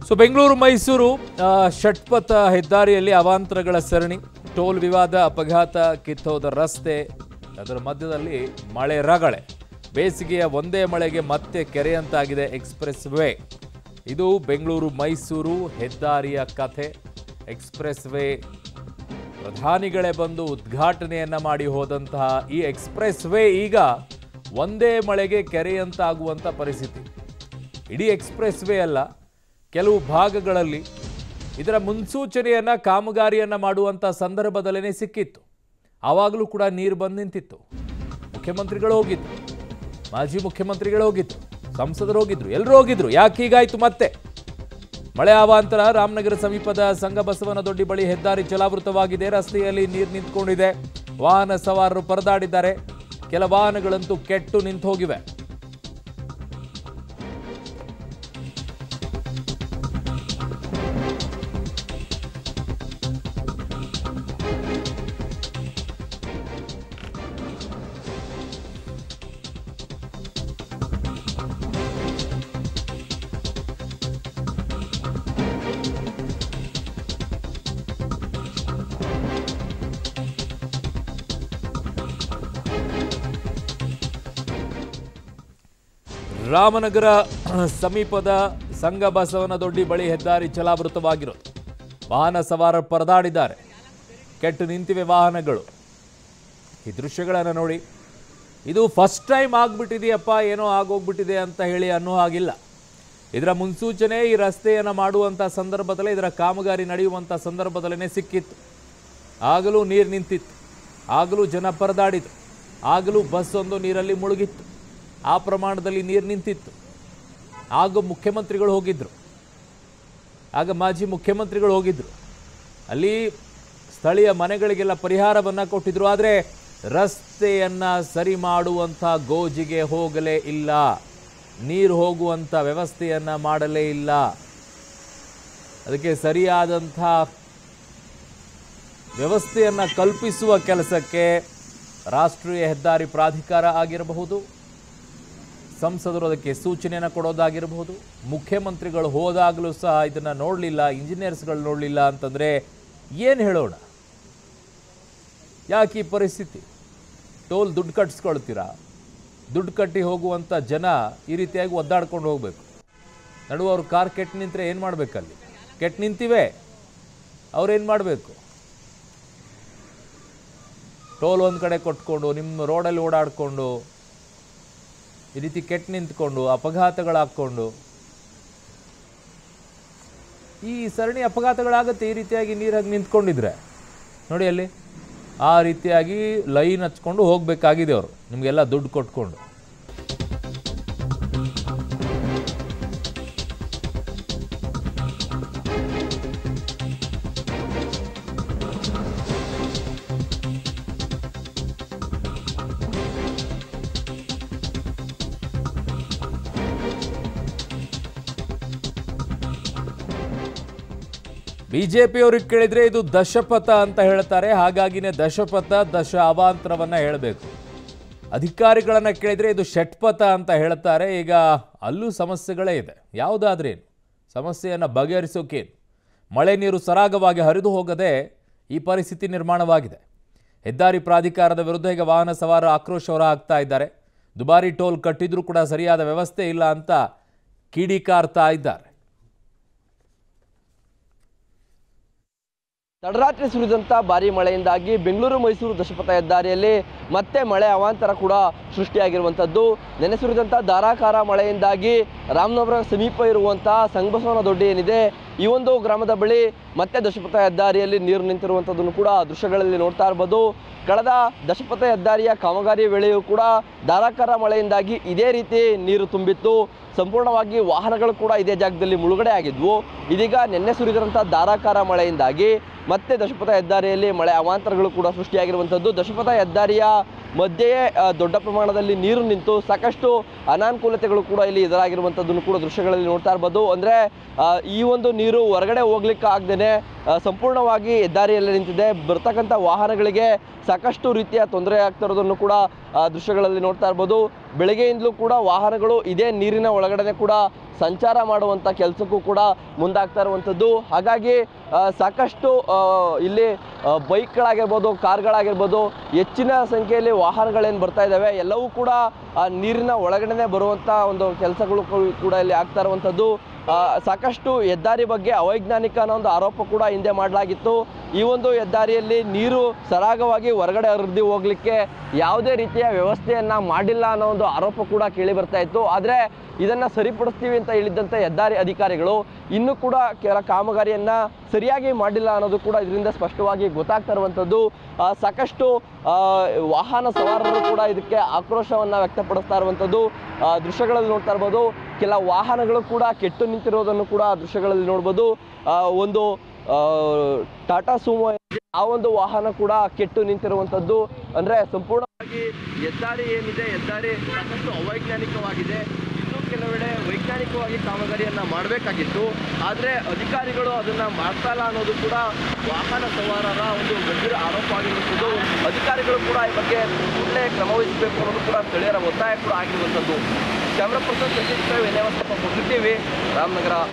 so Bengaluru Mysuru ಆ, ಷಟ್ಪಥ ಹೆದ್ದಾರಿಯಲ್ಲಿ ಅವಾಂತರಗಳ ಸರಣಿ ಟೋಲ್ ವಿವಾದ ಅಪಘಾತ ಕಿತ್ತೋದ ರಸ್ತೆ ಅದರ ಮಧ್ಯದಲ್ಲಿ ಮಳೆ ರಗಳೆ ಬೇಸಿಗೆಯ ಒಂದೇ ಮಳೆಗೆ ಮತ್ತೆ ಕೆರೆಯಂತಾಗಿದೆ ಎಕ್ಸ್ಪ್ರೆಸ್ ವೇ ಇದು ಬೆಂಗಳೂರು ಮೈಸೂರು ಹೆದ್ದಾರಿಯ ಕಥೆ ಎಕ್ಸ್ಪ್ರೆಸ್ ವೇ ಪ್ರಧಾನಿಗಳೇ ಬಂದು ಉದ್ಘಾಟನೆಯನ್ನ ಮಾಡಿ ಹೋದಂತಹ ಈ ಎಕ್ಸ್ಪ್ರೆಸ್ ವೇ ಈಗ ಒಂದೇ ಮಳೆಗೆ ಕೆರೆಯಂತಾಗುವಂಥ ಪರಿಸ್ಥಿತಿ ಇಡೀ ಎಕ್ಸ್ಪ್ರೆಸ್ ವೇ ಅಲ್ಲ ಕೆಲವು ಭಾಗಗಳಲ್ಲಿ ಇದರ ಮುನ್ಸೂಚನೆಯನ್ನ ಕಾಮಗಾರಿಯನ್ನ ಮಾಡುವಂಥ ಸಂದರ್ಭದಲ್ಲೇ ಸಿಕ್ಕಿತ್ತು ಆವಾಗಲೂ ಕೂಡ ನೀರು ಬಂದು ನಿಂತಿತ್ತು ಮುಖ್ಯಮಂತ್ರಿಗಳು ಹೋಗಿದ್ರು ಮಾಜಿ ಮುಖ್ಯಮಂತ್ರಿಗಳು ಹೋಗಿದ್ರು ಸಂಸದರು ಹೋಗಿದ್ರು ಎಲ್ಲರೂ ಹೋಗಿದ್ರು ಯಾಕೆ ಹೀಗಾಯ್ತು ಮತ್ತೆ ಮಳೆ ಅವಾಂತರ ರಾಮನಗರ ಸಮೀಪದ ಸಂಗಬಸವನ ದೊಡ್ಡಿ ಬಳಿ ಹೆದ್ದಾರಿ ಜಲಾವೃತವಾಗಿದೆ ರಸ್ತೆಯಲ್ಲಿ ನೀರು ನಿಂತ್ಕೊಂಡಿದೆ ವಾಹನ ಸವಾರರು ಪರದಾಡಿದ್ದಾರೆ ಕೆಲ ವಾಹನಗಳಂತೂ ಕೆಟ್ಟು ನಿಂತು ಹೋಗಿವೆ ರಾಮನಗರ ಸಮೀಪದ ಸಂಗಬಸವನ ದೊಡ್ಡಿ ಬಳಿ ಹೆದ್ದಾರಿ ಜಲಾವೃತವಾಗಿರೋದು ವಾಹನ ಸವಾರರು ಪರದಾಡಿದ್ದಾರೆ ಕೆಟ್ಟು ನಿಂತಿವೆ ವಾಹನಗಳು ಈ ದೃಶ್ಯಗಳನ್ನು ನೋಡಿ ಇದು ಫಸ್ಟ್ ಟೈಮ್ ಆಗ್ಬಿಟ್ಟಿದೆಯಪ್ಪ ಏನೋ ಆಗೋಗ್ಬಿಟ್ಟಿದೆ ಅಂತ ಹೇಳಿ ಅನ್ನೋ ಹಾಗಿಲ್ಲ ಇದರ ಮುನ್ಸೂಚನೆ ಈ ರಸ್ತೆಯನ್ನು ಮಾಡುವಂಥ ಸಂದರ್ಭದಲ್ಲೇ ಇದರ ಕಾಮಗಾರಿ ನಡೆಯುವಂಥ ಸಂದರ್ಭದಲ್ಲೇ ಸಿಕ್ಕಿತ್ತು ಆಗಲೂ ನೀರು ನಿಂತಿತ್ತು ಆಗಲೂ ಜನ ಪರದಾಡಿದ್ರು ಆಗಲೂ ಬಸ್ ಒಂದು ನೀರಲ್ಲಿ ಮುಳುಗಿತ್ತು ಆ ಪ್ರಮಾಣದಲ್ಲಿ ನೀರು ನಿಂತಿತ್ತು ಆಗ ಮುಖ್ಯಮಂತ್ರಿಗಳು ಹೋಗಿದ್ರು ಆಗ ಮಾಜಿ ಮುಖ್ಯಮಂತ್ರಿಗಳು ಹೋಗಿದ್ರು ಅಲ್ಲಿ ಸ್ಥಳೀಯ ಮನೆಗಳಿಗೆಲ್ಲ ಪರಿಹಾರವನ್ನು ಕೊಟ್ಟಿದ್ರು ಆದರೆ ರಸ್ತೆಯನ್ನ ಸರಿ ಮಾಡುವಂಥ ಗೋಜಿಗೆ ಹೋಗಲೇ ಇಲ್ಲ ನೀರು ಹೋಗುವಂಥ ವ್ಯವಸ್ಥೆಯನ್ನ ಮಾಡಲೇ ಇಲ್ಲ ಅದಕ್ಕೆ ಸರಿಯಾದಂಥ ವ್ಯವಸ್ಥೆಯನ್ನ ಕಲ್ಪಿಸುವ ಕೆಲಸಕ್ಕೆ ರಾಷ್ಟ್ರೀಯ ಹೆದ್ದಾರಿ ಪ್ರಾಧಿಕಾರ ಆಗಿರಬಹುದು ಸಂಸದರು ಅದಕ್ಕೆ ಸೂಚನೆಯನ್ನು ಕೊಡೋದಾಗಿರಬಹುದು ಮುಖ್ಯಮಂತ್ರಿಗಳು ಹೋದಾಗಲೂ ಸಹ ಇದನ್ನು ನೋಡಲಿಲ್ಲ ಇಂಜಿನಿಯರ್ಸ್ಗಳು ನೋಡಲಿಲ್ಲ ಅಂತಂದರೆ ಏನು ಹೇಳೋಣ ಯಾಕೆ ಈ ಪರಿಸ್ಥಿತಿ ಟೋಲ್ ದುಡ್ಡು ಕಟ್ಟಿಸ್ಕೊಳ್ತೀರಾ ದುಡ್ಡು ಕಟ್ಟಿ ಹೋಗುವಂಥ ಜನ ಈ ರೀತಿಯಾಗಿ ಒದ್ದಾಡ್ಕೊಂಡು ಹೋಗಬೇಕು ನಡುವೆ ಅವ್ರ ಕಾರ್ ಕೆಟ್ಟು ನಿಂತರೆ ಏನು ಮಾಡಬೇಕಲ್ಲಿ ಕೆಟ್ಟು ನಿಂತಿವೆ ಅವ್ರೇನು ಮಾಡಬೇಕು ಟೋಲ್ ಒಂದು ಕಡೆ ಕೊಟ್ಕೊಂಡು ನಿಮ್ಮ ರೋಡಲ್ಲಿ ಓಡಾಡಿಕೊಂಡು ಈ ರೀತಿ ಕೆಟ್ಟು ನಿಂತ್ಕೊಂಡು ಅಪಘಾತಗಳಾಕ್ಕೊಂಡು ಈ ಸರಣಿ ಅಪಘಾತಗಳಾಗುತ್ತೆ ಈ ರೀತಿಯಾಗಿ ನೀರಾಗಿ ನಿಂತ್ಕೊಂಡಿದ್ರೆ ನೋಡಿ ಅಲ್ಲಿ ಆ ರೀತಿಯಾಗಿ ಲೈನ್ ಹಚ್ಕೊಂಡು ಹೋಗಬೇಕಾಗಿದೆ ಅವರು ನಿಮಗೆಲ್ಲ ದುಡ್ಡು ಕೊಟ್ಕೊಂಡು ಬಿಜೆಪಿಯವ್ರಿಗೆ ಕೇಳಿದ್ರೆ ಇದು ದಶಪಥ ಅಂತ ಹೇಳ್ತಾರೆ ಹಾಗಾಗಿನೇ ದಶಪಥ ದಶ ಅವಾಂತರವನ್ನ ಹೇಳಬೇಕು ಅಧಿಕಾರಿಗಳನ್ನ ಕೇಳಿದ್ರೆ ಇದು ಷಟ್ಪಥ ಅಂತ ಹೇಳ್ತಾರೆ ಈಗ ಅಲ್ಲೂ ಸಮಸ್ಯೆಗಳೇ ಇದೆ ಯಾವುದಾದ್ರೇನು ಸಮಸ್ಯೆಯನ್ನು ಬಗೆಹರಿಸೋಕೇನು ಮಳೆ ನೀರು ಸರಾಗವಾಗಿ ಹರಿದು ಹೋಗದೆ ಈ ಪರಿಸ್ಥಿತಿ ನಿರ್ಮಾಣವಾಗಿದೆ ಹೆದ್ದಾರಿ ಪ್ರಾಧಿಕಾರದ ವಿರುದ್ಧ ಈಗ ವಾಹನ ಸವಾರ ಆಕ್ರೋಶ ಹೊರ ಹಾಕ್ತಾ ಇದ್ದಾರೆ ದುಬಾರಿ ಟೋಲ್ ಕಟ್ಟಿದ್ರೂ ಕೂಡ ಸರಿಯಾದ ವ್ಯವಸ್ಥೆ ಇಲ್ಲ ಅಂತ ಕಿಡಿಕಾರ್ತಾ ಇದ್ದಾರೆ ತಡರಾತ್ರಿ ಸುರಿದಂಥ ಭಾರಿ ಮಳೆಯಿಂದಾಗಿ ಬೆಂಗಳೂರು ಮೈಸೂರು ದಶಪಥ ಹೆದ್ದಾರಿಯಲ್ಲಿ ಮತ್ತೆ ಮಳೆ ಅವಾಂತರ ಕೂಡ ಸೃಷ್ಟಿಯಾಗಿರುವಂಥದ್ದು ನೆನೆ ಸುರಿದಂಥ ಧಾರಾಕಾರ ಮಳೆಯಿಂದಾಗಿ ರಾಮನಗರ ಸಮೀಪ ಇರುವಂಥ ಸಂಗಬಸವನ ದೊಡ್ಡಿ ಏನಿದೆ ಈ ಒಂದು ಗ್ರಾಮದ ಬಳಿ ಮತ್ತೆ ದಶಪಥ ಹೆದ್ದಾರಿಯಲ್ಲಿ ನೀರು ನಿಂತಿರುವಂಥದ್ದನ್ನು ಕೂಡ ದೃಶ್ಯಗಳಲ್ಲಿ ನೋಡ್ತಾ ಇರ್ಬೋದು ಕಳೆದ ದಶಪಥ ಹೆದ್ದಾರಿಯ ಕಾಮಗಾರಿ ವೇಳೆಯೂ ಕೂಡ ಧಾರಾಕಾರ ಮಳೆಯಿಂದಾಗಿ ಇದೇ ರೀತಿ ನೀರು ತುಂಬಿತ್ತು ಸಂಪೂರ್ಣವಾಗಿ ವಾಹನಗಳು ಕೂಡ ಇದೇ ಜಾಗದಲ್ಲಿ ಮುಳುಗಡೆ ಆಗಿದ್ವು ಇದೀಗ ನಿನ್ನೆ ಸುರಿದಿರುವಂಥ ಧಾರಾಕಾರ ಮಳೆಯಿಂದಾಗಿ ಮತ್ತೆ ದಶಪಥ ಹೆದ್ದಾರಿಯಲ್ಲಿ ಮಳೆ ಅವಾಂತರಗಳು ಕೂಡ ಸೃಷ್ಟಿಯಾಗಿರುವಂಥದ್ದು ದಶಪಥ ಹೆದ್ದಾರಿಯ ಮಧ್ಯೆಯೇ ಆ, ದೊಡ್ಡ ಪ್ರಮಾಣದಲ್ಲಿ ನೀರು ನಿಂತು ಸಾಕಷ್ಟು ಅನಾನುಕೂಲತೆಗಳು ಕೂಡ ಇಲ್ಲಿ ಎದುರಾಗಿರುವಂಥದ್ದನ್ನು ಕೂಡ ದೃಶ್ಯಗಳಲ್ಲಿ ನೋಡ್ತಾ ಇರ್ಬೋದು ಅಂದರೆ ಈ ಒಂದು ನೀರು ಹೊರಗಡೆ ಹೋಗ್ಲಿಕ್ಕೆ ಆಗದೇ ಏನಿದೆ ಆ, ಸಂಪೂರ್ಣವಾಗಿ ಹೆದ್ದಾರಿಯಲ್ಲಿ ನಿಂತಿದೆ ಬರ್ತಕ್ಕಂಥ ವಾಹನಗಳಿಗೆ ಸಾಕಷ್ಟು ರೀತಿಯ ತೊಂದರೆ ಆಗ್ತಾ ಇರೋದನ್ನು ಕೂಡ ಆ, ದೃಶ್ಯಗಳಲ್ಲಿ ನೋಡ್ತಾ ಇರ್ಬೋದು ಬೆಳಗ್ಗೆಯಿಂದಲೂ ಕೂಡ ವಾಹನಗಳು ಇದೇ ನೀರಿನ ಒಳಗಡೆ ಕೂಡ ಸಂಚಾರ ಮಾಡುವಂಥ ಕೆಲಸಕ್ಕೂ ಕೂಡ ಮುಂದಾಗ್ತಾ ಇರುವಂಥದ್ದು ಹಾಗಾಗಿ ಆ, ಸಾಕಷ್ಟು ಆ, ಇಲ್ಲಿ ಆ, ಬೈಕ್ಗಳಾಗಿರ್ಬೋದು ಕಾರ್ಗಳಾಗಿರ್ಬೋದು ಹೆಚ್ಚಿನ ಸಂಖ್ಯೆಯಲ್ಲಿ ವಾಹನಗಳೇನು ಬರ್ತಾ ಇದ್ದಾವೆ ಎಲ್ಲವೂ ಕೂಡ ಆ ನೀರಿನ ಒಳಗಡೆ ಬರುವಂಥ ಒಂದು ಕೆಲಸಗಳು ಕೂಡ ಇಲ್ಲಿ ಆಗ್ತಾ ಇರುವಂಥದ್ದು ಆ, ಸಾಕಷ್ಟು ಹೆದ್ದಾರಿ ಬಗ್ಗೆ ಅವೈಜ್ಞಾನಿಕ ಅನ್ನೋ ಒಂದು ಆರೋಪ ಕೂಡ ಹಿಂದೆ ಮಾಡಲಾಗಿತ್ತು ಈ ಒಂದು ಹೆದ್ದಾರಿಯಲ್ಲಿ ನೀರು ಸರಾಗವಾಗಿ ಹೊರಗಡೆ ಹರಿದು ಹೋಗ್ಲಿಕ್ಕೆ ಯಾವುದೇ ರೀತಿಯ ವ್ಯವಸ್ಥೆಯನ್ನ ಮಾಡಿಲ್ಲ ಅನ್ನೋ ಒಂದು ಆರೋಪ ಕೂಡ ಕೇಳಿ ಬರ್ತಾ ಇತ್ತು ಆದರೆ ಇದನ್ನ ಸರಿಪಡಿಸ್ತೀವಿ ಅಂತ ಹೇಳಿದ್ದಂತೆ ಹೆದ್ದಾರಿ ಅಧಿಕಾರಿಗಳು ಇನ್ನೂ ಕೂಡ ಕೆಲ ಕಾಮಗಾರಿಯನ್ನ ಸರಿಯಾಗಿ ಮಾಡಿಲ್ಲ ಅನ್ನೋದು ಕೂಡ ಇದರಿಂದ ಸ್ಪಷ್ಟವಾಗಿ ಗೊತ್ತಾಗ್ತಾ ಇರುವಂಥದ್ದು ಆ, ಸಾಕಷ್ಟು ಆ, ವಾಹನ ಸವಾರರು ಕೂಡ ಇದಕ್ಕೆ ಆಕ್ರೋಶವನ್ನ ವ್ಯಕ್ತಪಡಿಸ್ತಾ ಇರುವಂಥದ್ದು ಆ, ದೃಶ್ಯಗಳಲ್ಲಿ ನೋಡ್ತಾ ಇರ್ಬೋದು ಕೆಲ ವಾಹನಗಳು ಕೂಡ ಕೆಟ್ಟು ನಿಂತಿರೋದನ್ನು ಕೂಡ ಆ ದೃಶ್ಯಗಳಲ್ಲಿ ನೋಡ್ಬೋದು ಆ, ಒಂದು ಆ, ಟಾಟಾ ಸುಮೋ ಏನಿದೆ, ಆ ಒಂದು ವಾಹನ ಕೂಡ ಕೆಟ್ಟು ನಿಂತಿರುವಂಥದ್ದು ಅಂದ್ರೆ ಸಂಪೂರ್ಣವಾಗಿ ಹೆದ್ದಾರಿ ಏನಿದೆ ಹೆದ್ದಾರಿ ಸಾಕಷ್ಟು ಅವೈಜ್ಞಾನಿಕವಾಗಿದೆ ಇನ್ನೂ ಕೆಲವೆಡೆ ವೈಜ್ಞಾನಿಕವಾಗಿ ಕಾಮಗಾರಿಯನ್ನ ಮಾಡಬೇಕಾಗಿತ್ತು ಆದರೆ ಅಧಿಕಾರಿಗಳು ಅದನ್ನ ಮಾಡ್ತಾ ಇಲ್ಲ ಅನ್ನೋದು ಕೂಡ ವಾಹನ ಸವಾರರ ಒಂದು ಗಂಭೀರ ಆರೋಪ ಆಗಿರುವಂಥದ್ದು ಅಧಿಕಾರಿಗಳು ಕೂಡ ಈ ಬಗ್ಗೆ ಕೂಡಲೇ ಕ್ರಮ ವಹಿಸಬೇಕು ಅನ್ನೋದು ಕೂಡ ಸ್ಥಳೀಯರ ಒತ್ತಾಯ ಕೂಡ ಆಗಿರುವಂಥದ್ದು ಕ್ಯಾಮ್ರಾ ಪರ್ಸನ್ ಸತೀಶ್ ವಿನಯವಸ್ತಪ್ಪ ಮುಗಿದ್ದೀವಿ ರಾಮನಗರ